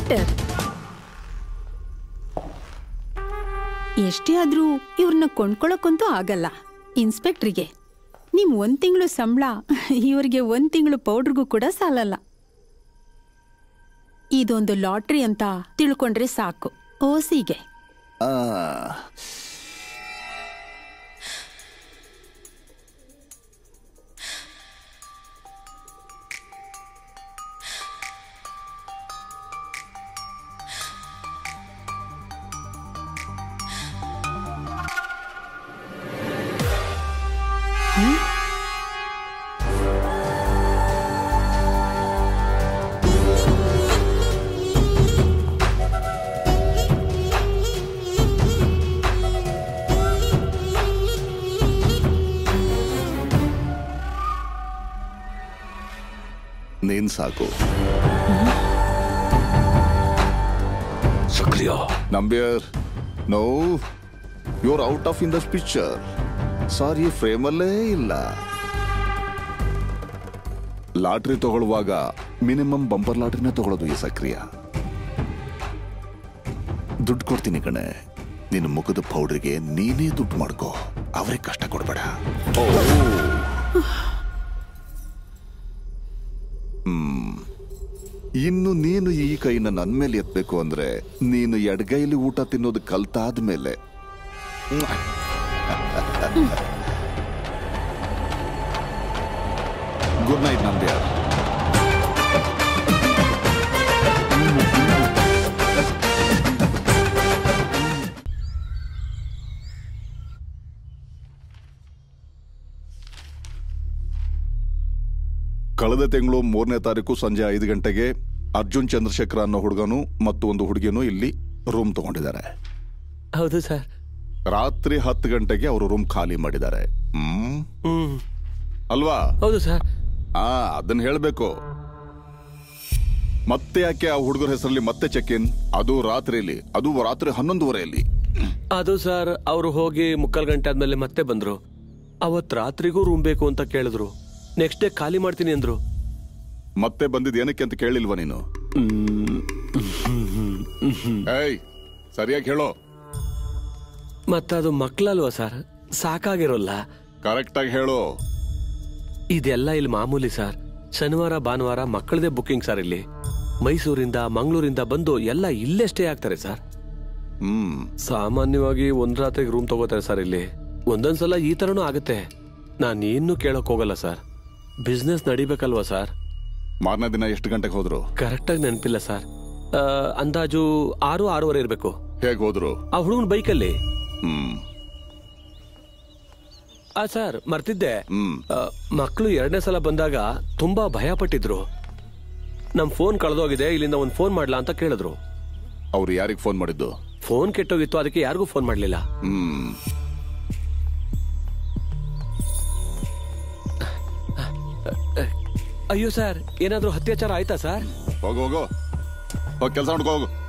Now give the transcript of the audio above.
Inspector ಎಷ್ಟೇ ಆದ್ರೂ ಇವ್ರನ್ನ ಕೊಂಡ್ಕೊಳಕ್ಕಂತೂ ಆಗಲ್ಲ ಇನ್ಸ್ಪೆಕ್ಟ್ರಿಗೆ ನಿಮ್ ಒಂದ್ ತಿಂಗಳು ಸಂಬಳ ಇವ್ರಿಗೆ ಒಂದ್ ತಿಂಗಳು ಪೌಡ್ರಿಗೂ ಕೂಡ ಸಾಲಲ್ಲ ಇದೊಂದು ಲಾಟ್ರಿ ಅಂತ ತಿಳ್ಕೊಂಡ್ರೆ ಸಾಕು ಓಸಿಗೆ ಆ, ನೀನ್ ಸಾಕು ಸಕ್ರಿಯ Nambiar no you're out of in the picture sorry ಫ್ರೇಮಲ್ಲೇ ಇಲ್ಲ ಲಾಟ್ರಿ ತಗೊಳ್ಳುವಾಗ ಮಿನಿಮಮ್ ಬಂಪರ್ ಲಾಟ್ರಿನೇ ತಗೊಳ್ಳೋದು ಈ ಸಕ್ರಿಯ ದುಡ್ಡು ಕೊಡ್ತೀನಿ ಕಣೆ ನಿನ್ನ ಮುಖದ ಪೌಡ್ರಿಗೆ ನೀನೇ ದುಡ್ಡು ಮಾಡ್ಕೋ ಅವ್ರಿಗೆ ಕಷ್ಟ ಕೊಡ್ಬೇಡ ಹ್ಮ್. ಇನ್ನು ನೀನು ಈ ಕೈನ ನನ್ ಮೇಲೆ ಎತ್ಬೇಕು ಅಂದ್ರೆ ನೀನು ಎಡಗೈಲಿ ಊಟ ತಿನ್ನೋದು ಕಲ್ತಾದ್ಮೇಲೆ ಗುಡ್ ನೈಟ್ ನಂಬ್ಯ ಕಳೆದ ತಿಂಗಳು ಮೂರನೇ ತಾರೀಕು ಸಂಜೆ ಐದು ಗಂಟೆಗೆ ಅರ್ಜುನ್ ಚಂದ್ರಶೇಖರ ಅನ್ನೋ ಹುಡುಗನು ಮತ್ತು ಒಂದು ಹುಡುಗಿನೂ ಇಲ್ಲಿ ರೂಮ್ ತಗೊಂಡಿದ್ದಾರೆ ಹೌದು ಸರ್ ರಾತ್ರಿ ಹತ್ತು ಗಂಟೆಗೆ ಅವರು ರೂಮ್ ಖಾಲಿ ಮಾಡಿದ್ದಾರೆ ಹ್ಮ್ ಹ್ಮ್ ಅಲ್ವಾ ಹೌದು ಸರ್ ಆ ಅದನ್ನ ಹೇಳ್ಬೇಕು ಮತ್ತೆ ಯಾಕೆ ಆ ಹುಡುಗರ ಹೆಸರಲ್ಲಿ ಮತ್ತೆ ಚೆಕ್ ಇನ್ ಅದು ರಾತ್ರಿಯಲ್ಲಿ ಅದು ರಾತ್ರಿ ಹನ್ನೊಂದುವರೆಯಲ್ಲಿ ಅದು ಸರ್ ಅವರು ಹೋಗಿ ಮುಕ್ಕಾಲ್ ಗಂಟೆ ಆದ್ಮೇಲೆ ಮತ್ತೆ ಬಂದ್ರು ಅವತ್ ರಾತ್ರಿಗೂ ರೂಮ್ ಬೇಕು ಅಂತ ಕೇಳಿದ್ರು ನೆಕ್ಸ್ಟ್ ಡೇ ಖಾಲಿ ಮಾಡ್ತೀನಿ ಅಂದ್ರು ಮತ್ತೆ ಬಂದಿದ್ ಏನಕ್ಕೆ ಅಂತ ಕೇಳಿಲ್ವಾ ನೀನು ಏಯ್ ಸರಿಯಾಗಿ ಹೇಳೋ ಮತ್ತದು ಮಕ್ಳಲ್ವಾ ಸರ್ ಸಾಕಾಗಿರೋಲ್ಲ ಕರೆಕ್ಟ್ ಆಗಿ ಹೇಳೋ ಇದೆಲ್ಲ ಇಲ್ಲಿ ಮಾಮೂಲಿ ಸರ್ ಶನಿವಾರ ಭಾನುವಾರ ಮಕ್ಕಳದೇ ಬುಕ್ಕಿಂಗ್ ಸರ್ ಇಲ್ಲಿ ಮೈಸೂರಿಂದ ಮಂಗಳೂರಿಂದ ಬಂದು ಎಲ್ಲ ಇಲ್ಲೇ ಸ್ಟೇ ಆಗ್ತಾರೆ ಸರ್ ಹ್ಮ್ ಸಾಮಾನ್ಯವಾಗಿ ಒಂದ್ ರಾತ್ರಿಗೆ ರೂಮ್ ತಗೋತಾರೆ ಸರ್ ಇಲ್ಲಿ ಒಂದೊಂದ್ಸಲ ಈ ತರನೂ ಆಗುತ್ತೆ ನಾನು ಇನ್ನೂ ಕೇಳಕ್ ಹೋಗಲ್ಲ ಸರ್ ಬಿಸ್ನೆಸ್ ನಡಿಬೇಕಲ್ವಾ ಸರ್ ಮಾರನೇ ದಿನ ಎಷ್ಟು ಗಂಟೆಗೆ ಹೋದ್ರು ಕರೆಕ್ಟಾಗಿ ನೆನಪಿಲ್ಲ ಸರ್ ಆ, ಅಂದಾಜು ಆರು ಆರೂವರೆ ಇರಬೇಕು ಹೇಗ್ ಹೋದ್ರು ಆ ಹುಡುಗನ ಬೈಕಲ್ಲಿ ಹ್ಮ್ ಆ ಸರ್ ಮರ್ತಿದ್ದೆ ಹ್ಮ್ ಮಕ್ಕಳು ಎರಡನೇ ಸಲ ಬಂದಾಗ ತುಂಬಾ ಭಯ ಪಟ್ಟಿದ್ರು ನಮ್ ಫೋನ್ ಕಳೆದೋಗಿದೆ ಇಲ್ಲಿಂದ ಒಂದು ಫೋನ್ ಮಾಡ್ಲಾ ಅಂತ ಕೇಳಿದ್ರು ಅವ್ರು ಯಾರಿಗ್ ಫೋನ್ ಮಾಡಿದ್ದು ಫೋನ್ ಕೆಟ್ಟೋಗಿತ್ತು ಅದಕ್ಕೆ ಯಾರಿಗೂ ಫೋನ್ ಮಾಡ್ಲಿಲ್ಲ ಹ್ಮ್ ಅಯ್ಯೋ ಸರ್ ಏನಾದ್ರೂ ಅತ್ಯಾಚಾರ ಆಯ್ತಾ ಸರ್ ಹೋಗು ಹೋಗು ಹೋಗಿ ಕೆಲಸ ಮಾಡ್ಕೋ ಹೋಗು